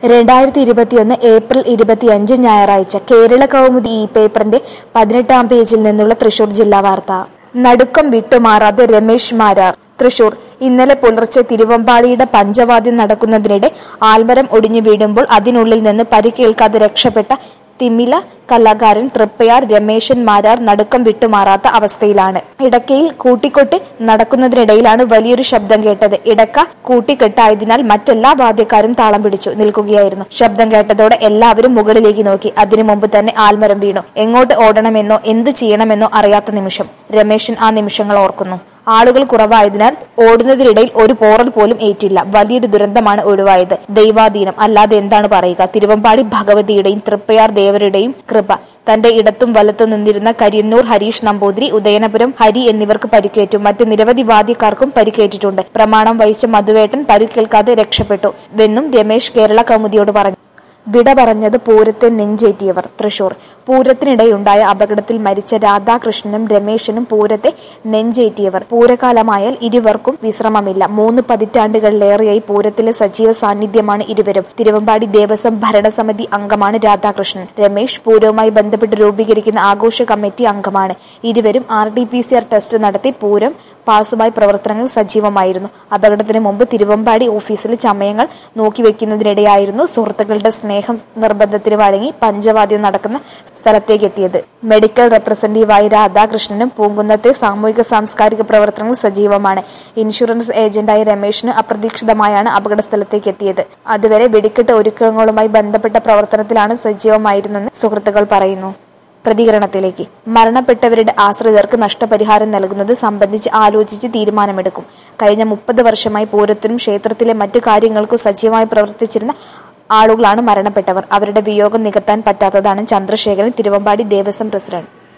രണ്ടായിരത്തി ഇരുപത്തിയൊന്ന് ഏപ്രിൽ ഇരുപത്തിയഞ്ച് ഞായറാഴ്ച കേരള കൗമുദി ഈ പേപ്പറിന്റെ പതിനെട്ടാം പേജിൽ നിന്നുള്ള തൃശൂർ ജില്ലാ വാർത്ത നടുക്കം വിട്ടുമാറാതെ രമേശ് മാരാർ തൃശൂർ ഇന്നലെ പുലർച്ചെ തിരുവമ്പാടിയുടെ പഞ്ചവാദ്യം നടക്കുന്നതിനിടെ ആൽമരം ഒടിഞ്ഞു വീഴുമ്പോൾ അതിനുള്ളിൽ നിന്ന് പരിക്കേൽക്കാതെ രക്ഷപ്പെട്ട തിമില കലാകാരൻ തൃപ്പയാർ രമേശൻ മാരാർ നടുക്കം വിട്ടുമാറാത്ത അവസ്ഥയിലാണ് ഇടക്കയിൽ കൂട്ടിക്കൊട്ട് നടക്കുന്നതിനിടയിലാണ് വലിയൊരു ശബ്ദം കേട്ടത് ഇടക്ക കൂട്ടിക്കെട്ടായതിനാൽ മറ്റെല്ലാ വാദ്യക്കാരും താളം പിടിച്ചു നിൽക്കുകയായിരുന്നു ശബ്ദം കേട്ടതോടെ എല്ലാവരും മുകളിലേക്ക് നോക്കി അതിനു മുമ്പ് തന്നെ ആൽമരം വീണു എങ്ങോട്ട് ഓടണമെന്നോ എന്ത് ചെയ്യണമെന്നോ അറിയാത്ത നിമിഷം രമേശൻ ആ നിമിഷങ്ങൾ ഓർക്കുന്നു ആളുകൾ കുറവായതിനാൽ ഓടുന്നതിനിടയിൽ ഒരു പോറൽ പോലും ഏറ്റില്ല വലിയൊരു ദുരന്തമാണ് ഒഴിവായത് ദൈവാധീനം അല്ലാതെ എന്താണ് പറയുക തിരുവമ്പാടി ഭഗവതിയുടെയും തൃപ്പയാർ ദേവരുടെയും കൃപ തന്റെ ഇടത്തും വലത്തും നിന്നിരുന്ന കരിയന്നൂർ ഹരീഷ് നമ്പൂതിരി ഉദയനപുരം ഹരി എന്നിവർക്ക് പരിക്കേറ്റു മറ്റ് നിരവധി വാദ്യക്കാർക്കും പരിക്കേറ്റിട്ടുണ്ട് പ്രമാണം വഹിച്ച മധുവേട്ടൻ പരിക്കേൽക്കാതെ രക്ഷപ്പെട്ടു വെന്നും രമേശ് കേരള കൗമുദിയോട് പറഞ്ഞു വിട പറഞ്ഞത് പൂരത്തെ നെഞ്ചേറ്റിയവർ തൃശൂർ പൂരത്തിനിടെയുണ്ടായ അപകടത്തിൽ മരിച്ച രാധാകൃഷ്ണനും രമേശനും പൂരത്തെ നെഞ്ചേറ്റിയവർ പൂരകാലമായാൽ ഇരുവർക്കും വിശ്രമമില്ല മൂന്ന് പതിറ്റാണ്ടുകളിലേറെയായി പൂരത്തിലെ സജീവ സാന്നിധ്യമാണ് ഇരുവരും തിരുവമ്പാടി ദേവസ്വം ഭരണസമിതി അംഗമാണ് രാധാകൃഷ്ണൻ രമേശ് പൂരവുമായി ബന്ധപ്പെട്ട് രൂപീകരിക്കുന്ന ആഘോഷ കമ്മിറ്റി അംഗമാണ് ഇരുവരും R D P C R test നടത്തി പൂരം പാസുമായി പ്രവർത്തനങ്ങൾ സജീവമായിരുന്നു അപകടത്തിന് മുമ്പ് തിരുവമ്പാടി ഓഫീസിൽ ചമയങ്ങൾ നോക്കിവെക്കുന്നതിനിടെയായിരുന്നു സുഹൃത്തുക്കളുടെ സ്നേഹം നിർബന്ധത്തിന് വഴങ്ങി പഞ്ചവാദ്യം നടക്കുന്ന സ്ഥലത്തേക്ക് എത്തിയത് മെഡിക്കൽ റെപ്രസെന്റീവായി രാധാകൃഷ്ണനും പൂങ്കുന്നത്തെ സാമൂഹിക സാംസ്കാരിക പ്രവർത്തനങ്ങൾ സജീവമാണ് ഇൻഷുറൻസ് ഏജന്റായ രമേശിന് അപ്രതീക്ഷിതമായാണ് അപകട സ്ഥലത്തേക്ക് എത്തിയത് അതുവരെ വെടിക്കെട്ട് ഒരുക്കങ്ങളുമായി ബന്ധപ്പെട്ട പ്രവർത്തനത്തിലാണ് സജീവമായിരുന്നെന്ന് സുഹൃത്തുക്കൾ പറയുന്നു പ്രതികരണത്തിലേക്ക് മരണപ്പെട്ടവരുടെ ആശ്രിതർക്ക് നഷ്ടപരിഹാരം നൽകുന്നത് സംബന്ധിച്ച് ആലോചിച്ച് തീരുമാനമെടുക്കും കഴിഞ്ഞ മുപ്പത് വർഷമായി പൂരത്തിനും ക്ഷേത്രത്തിലെ മറ്റു കാര്യങ്ങൾക്കും സജീവമായി പ്രവർത്തിച്ചിരുന്ന ആളുകളാണ് മരണപ്പെട്ടവർ അവരുടെ വിയോഗം നികത്താൻ പറ്റാത്തതാണ് ചന്ദ്രശേഖരൻ തിരുവമ്പാടി ദേവസ്വം പ്രസിഡന്റ്